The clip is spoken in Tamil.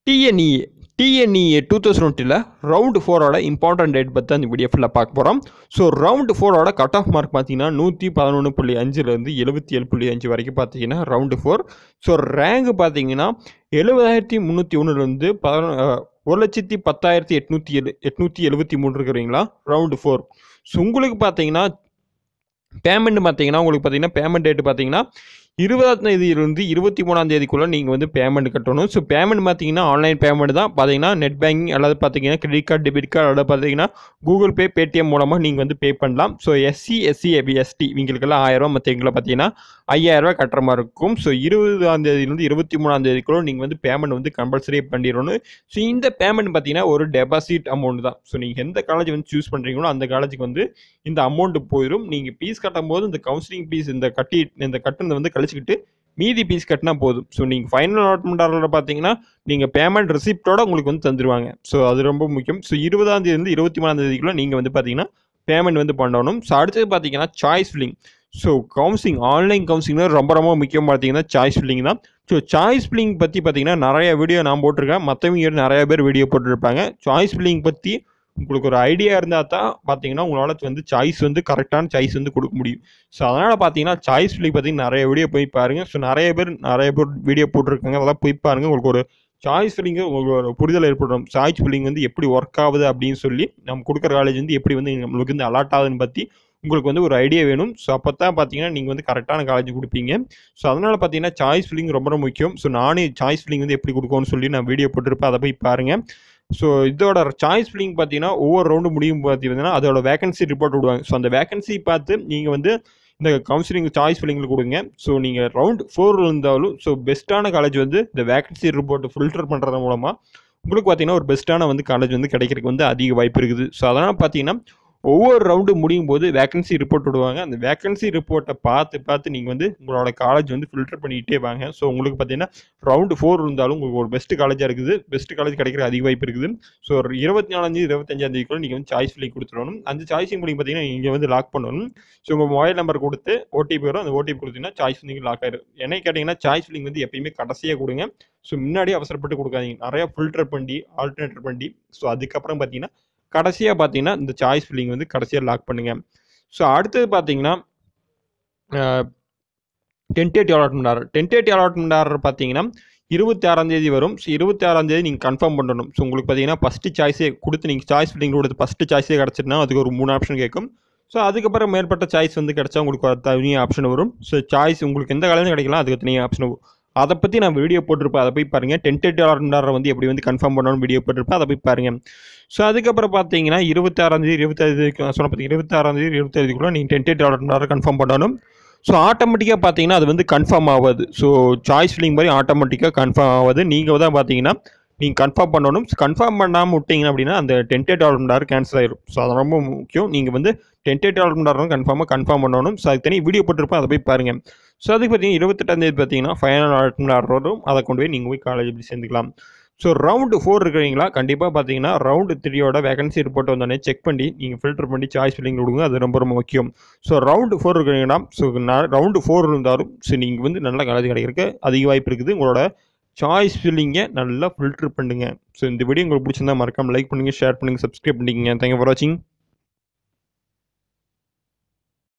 டிஎன்இஏ டிஎன்இஏ டூ தௌசண்ட் டுவெண்ட்டியில் ரவுண்டு ஃபோரோட இம்பார்ட்டன்ட் டேட் பற்றி அந்த வீடியோ ஃபுல்லாக பார்க்க போகிறோம் ஸோ ரவுண்டு ஃபோரோட கட் ஆஃப் மார்க் பார்த்தீங்கன்னா நூற்றி பதினொன்று புள்ளி அஞ்சுலேருந்து எழுபத்தி ஏழு புள்ளி அஞ்சு வரைக்கும் பார்த்தீங்கன்னா ரவுண்டு ஃபோர் ஸோ ரேங்க் பார்த்தீங்கன்னா எழுபதாயிரத்தி முந்நூற்றி ஒன்றுலேருந்து பதினொ அஹ், ஒரு லட்சத்தி பத்தாயிரத்தி எட்நூற்றி எழு எட்நூற்றி எழுபத்தி மூணு இருக்கிறீங்களா ரவுண்டு ஃபோர் ஸோ உங்களுக்கு பார்த்தீங்கன்னா பேமெண்ட் பார்த்தீங்கன்னா உங்களுக்கு பார்த்தீங்கன்னா பேமெண்ட் டேட் பார்த்தீங்கன்னா இருபதாம் தேதியிலிருந்து இருபத்தி மூணாம் தேதிக்குள்ளே நீங்கள் வந்து பேமெண்ட் கட்டணும் ஸோ பேமெண்ட் பார்த்தீங்கன்னா ஆன்லைன் பேமெண்ட் தான் பார்த்தீங்கன்னா நெட் பேங்கிங் அல்லது பார்த்தீங்கன்னா கிரெடிட் கார்டு டெபிட் கார்டு அல்லது பார்த்தீங்கன்னா கூகுள் பே பேடிஎம் மூலமாக நீங்கள் வந்து பே பண்ணலாம் ஸோ எஸ்சி எஸ்சி எஸ்டி இவங்களுக்கெல்லாம் ஆயிரம் மற்றவங்களை பார்த்தீங்கன்னா ஐயாயிரரூவா கட்டுற மாதிரி இருக்கும் ஸோ இருபதாம் தேதியிலேருந்து இருபத்தி மூணாம் தேதிக்குள்ள நீங்கள் வந்து பேமெண்ட் வந்து கம்பல்சரி பண்ணிடணும் ஸோ இந்த பேமெண்ட் பார்த்தீங்கன்னா ஒரு டெபாசிட் அமௌண்ட் தான் ஸோ நீங்கள் எந்த காலேஜ் வந்து சூஸ் பண்ணுறீங்களோ அந்த காலேஜுக்கு வந்து இந்த அமௌண்ட் போயிடும் நீங்கள் ஃபீஸ் கட்டும் போது இந்த கவுன்சிலிங் ஃபீஸ் இந்த கட்டி இந்த கட்டுனதை வந்து கழிச்சுக்கிட்டு மீதி ஃபீஸ் கட்டினா போதும் ஸோ நீங்கள் ஃபைனல் அலாட்மெண்ட் ஆர்டரில் பார்த்தீங்கன்னா நீங்கள் பேமெண்ட் ரிசிப்டோட உங்களுக்கு வந்து தந்துடுவாங்க ஸோ அது ரொம்ப முக்கியம் ஸோ இருபதாம் தேதியிலேருந்து இருபத்தி மூணாம் தேதிக்குள்ளே நீங்கள் வந்து பார்த்தீங்கன்னா பேமெண்ட் வந்து பண்ணணும் ஸோ அடுத்தது பார்த்தீங்கன்னா choice filling so counselling online counselling ரொம்ப ரொம்ப முக்கியம் பார்த்தீங்கன்னா சாய்ஸ் ஃபில்லிங் தான் ஸோ சாய்ஸ் ஃபில்லிங் பற்றி பார்த்தீங்கன்னா நிறைய வீடியோ நான் போட்டிருக்கேன் மற்றவங்க நிறைய பேர் வீடியோ போட்டிருப்பாங்க சாய்ஸ் ஃபில்லிங் பற்றி உங்களுக்கு ஒரு ஐடியா இருந்தால் தான் பார்த்தீங்கன்னா உங்களால் வந்து சாய்ஸ் வந்து கரெக்டான சாய்ஸ் வந்து கொடுக்க முடியும் ஸோ அதனால் பார்த்தீங்கன்னா சாய்ஸ் ஃபில்லிங் பார்த்தீங்கன்னா நிறைய வீடியோ போய் பாருங்கள் ஸோ நிறைய பேர் நிறைய பேர் வீடியோ போட்டிருக்காங்க அதெல்லாம் போய் பாருங்கள் உங்களுக்கு ஒரு சாய்ஸ் ஃபில்லிங்கு உங்களுக்கு ஒரு புரிதல் ஏற்படும் சாய்ஸ் ஃபில்லிங் வந்து எப்படி ஒர்க் ஆகுது அப்படின்னு சொல்லி நம்ம கொடுக்குற காலேஜ் வந்து எப்படி வந்து நம்மளுக்கு வந்து அலாட் ஆகுதுன்னு பற்றி உங்களுக்கு வந்து ஒரு ஐடியா வேணும் ஸோ அப்போ தான் பார்த்தீங்கன்னா நீங்கள் வந்து கரெக்டான காலேஜ் கொடுப்பீங்க ஸோ அதனால் பார்த்தீங்கன்னா சாய்ஸ் ஃபில்லிங் ரொம்ப ரொம்ப முக்கியம் ஸோ நானே சாய்ஸ் ஃபில்லிங் வந்து எப்படி கொடுக்கணும்னு சொல்லி நான் வீடியோ போட்டிருப்பேன் அதை போய் பாருங்கள் ஸோ இதோட சாய்ஸ் ஃபில்லிங் பார்த்தீங்கன்னா ஒவ்வொரு ரவுண்டு முடியும் பார்த்தீங்கன்னா அதோட வேகன்சி ரிப்போர்ட் விடுவாங்க ஸோ அந்த வேகன்சி பார்த்து நீங்கள் வந்து இந்த கவுன்சிலிங் சாய்ஸ் ஃபில்லிங்கில் கொடுங்க ஸோ நீங்கள் ரவுண்ட் ஃபோர் இருந்தாலும் ஸோ பெஸ்ட்டான காலேஜ் வந்து இந்த வேகன்சி ரிப்போர்ட்டை ஃபில்டர் பண்ணுறது மூலமாக உங்களுக்கு பார்த்தீங்கன்னா ஒரு பெஸ்ட்டான வந்து காலேஜ் வந்து கிடைக்கிறதுக்கு வந்து அதிக வாய்ப்பு இருக்குது ஸோ அதனால் பார்த்தீங்கன்னா ஒவ்வொரு ரவுண்டு முடியும் போது வேகன்சி ரிப்போர்ட் விடுவாங்க அந்த வேகன்சி ரிப்போர்ட்டை பார்த்து பார்த்து நீங்கள் வந்து உங்களோட காலேஜ் வந்து ஃபில்டர் பண்ணிக்கிட்டே வாங்க ஸோ உங்களுக்கு பார்த்தீங்கன்னா ரவுண்டு ஃபோர் இருந்தாலும் உங்களுக்கு ஒரு பெஸ்ட் காலேஜாக இருக்குது பெஸ்ட் காலேஜ் கிடைக்கிற அதிக வாய்ப்பு இருக்குது ஸோ ஒரு இருபத்தி நாலாந்தேதி இருபத்தஞ்சாம் தேதிக்குள்ள நீங்கள் வந்து சாய்ஸ் ஃபில்லிங் கொடுத்துடணும் அந்த சாய்ஸிங் மூலியம் பார்த்தீங்கன்னா நீங்கள் வந்து லாக் பண்ணணும் ஸோ உங்கள் மொபைல் நம்பர் கொடுத்து ஓடிபி வரும் அந்த ஓடிபி கொடுத்தீங்கன்னா சாய்ஸ் ஃபில்லிங் லாக் ஆயிடும் என்ன கேட்டிங்கன்னா சாய்ஸ் ஃபில்லிங் வந்து எப்பயுமே கடைசியாக கொடுங்க ஸோ முன்னாடியே அவசரப்பட்டு கொடுக்காதீங்க நிறையா ஃபில்டர் பண்ணி ஆல்டர்னேட்டர் பண்ணி ஸோ அதுக்கப்புறம் பார்த்தீங்கன்னா கடைசியாக பார்த்தீங்கன்னா இந்த சாய்ஸ் ஃபில்லிங் வந்து கடைசியாக லாக் பண்ணுங்க ஸோ அடுத்தது பார்த்தீங்கன்னா tentative allotment order tentative allotment order பார்த்தீங்கன்னா இருபத்தி ஆறாம் தேதி வரும் ஸோ இருபத்தி ஆறாம் தேதி நீங்கள் கன்ஃபார்ம் பண்ணணும் ஸோ உங்களுக்கு பார்த்தீங்கன்னா ஃபஸ்ட்டு சாய்ஸே கொடுத்து நீங்கள் சாய்ஸ் ஃபில்லிங் கொடுத்து ஃபஸ்ட்டு சாய்ஸே கிடச்சிட்டுனா அதுக்கு ஒரு மூணு ஆப்ஷன் கேட்கும் ஸோ அதுக்கப்புறம் மேற்பட்ட சாய்ஸ் வந்து கிடச்சா உங்களுக்கு ஒரு தனியாக ஆப்ஷன் வரும் ஸோ சாய்ஸ் உங்களுக்கு எந்த காலேஜும் கிடைக்கலாம் அதுக்கு தனியாக ஆப்ஷன் வரும் அதை பற்றி நான் வீடியோ போட்டிருப்பேன் அதை போய் பாருங்கள் டென்டேட்டிவ் அலாட்மெண்ட் வந்து எப்படி வந்து கன்ஃபார்ம் பண்ணணும்னு வீடியோ போட்டிருப்பேன் அதை போய் பாருங்கள் ஸோ அதுக்கப்புறம் பார்த்தீங்கன்னா இருபத்தாறாந்தேதி இருபத்தாறு சொன்ன பார்த்தீங்க இருபத்தாறாந்தேதி இருபத்தாறுக்குள்ளே நீங்கள் டென்டேட்டிவ் அலாட்மெண்ட் கன்ஃபார்ம் பண்ணணும் ஸோ ஆட்டோமேட்டிக்காக பார்த்தீங்கன்னா அது வந்து கன்ஃபார்ம் ஆகாது ஸோ சாய்ஸ் ஃபில்லிங் மாதிரி ஆட்டோமேட்டிக்காக கன்ஃபார்ம் ஆகாது நீங்கள் தான் பார்த்தீங்கன்னா நீங்கள் கன்ஃபார்ம் பண்ணணும் கன்ஃபார்ம் பண்ணாமல் விட்டீங்க அப்படின்னா அந்த டென்டேட் அலாட்மெண்ட் கேன்சல் ஆயிரும் ஸோ அது ரொம்ப முக்கியம் நீங்கள் வந்து டென்டேட் அலாட்மெண்ட் கன்ஃபார்மாக கன்ஃபார்ம் பண்ணணும் ஸோ அதுக்கு தனி வீடியோ போட்டிருப்பேன் அதை போய் பாருங்கள் ஸோ அதுக்கு பார்த்தீங்கன்னா இருபத்தெட்டாம் தேதி பார்த்தீங்கன்னா ஃபைனல் அலாட்மெண்ட் ஆர்டர் வரும் அதை கொண்டு போய் நீங்கள் போய் காலேஜ் போய் சேர்ந்துக்கலாம் ஸோ ரவுண்டு ஃபோர் இருக்கிறீங்களா கண்டிப்பாக பார்த்தீங்கன்னா ரவுண்டு த்ரீயோட வேகன்சி ரிப்போர்ட் வந்தோடனே செக் பண்ணி நீங்கள் ஃபில்டர் பண்ணி சாய்ஸ் ஃபில்லிங் கொடுங்க அது ரொம்ப ரொம்ப முக்கியம் ஸோ ரவுண்டு ஃபோர் இருக்கிறீங்கன்னா ஸோ ரவுண்டு ஃபோர் இருந்தாலும் ஸோ நீங்கள் வந்து நல்ல காலேஜ் கிடைக்கிறதுக்கு அதிக வாய்ப்பு இருக்குது உங்களோட சாய்ஸ் ஃபில்லிங்கை நல்லா ஃபில்டர் பண்ணுங்கள் ஸோ இந்த வீடியோ உங்களுக்கு பிடிச்சிருந்தா மறக்காம லைக் பண்ணுங்கள் ஷேர் பண்ணுங்கள் சப்ஸ்கிரைப் பண்ணிக்கங்க தேங்க்யூ ஃபார் வாட்சிங்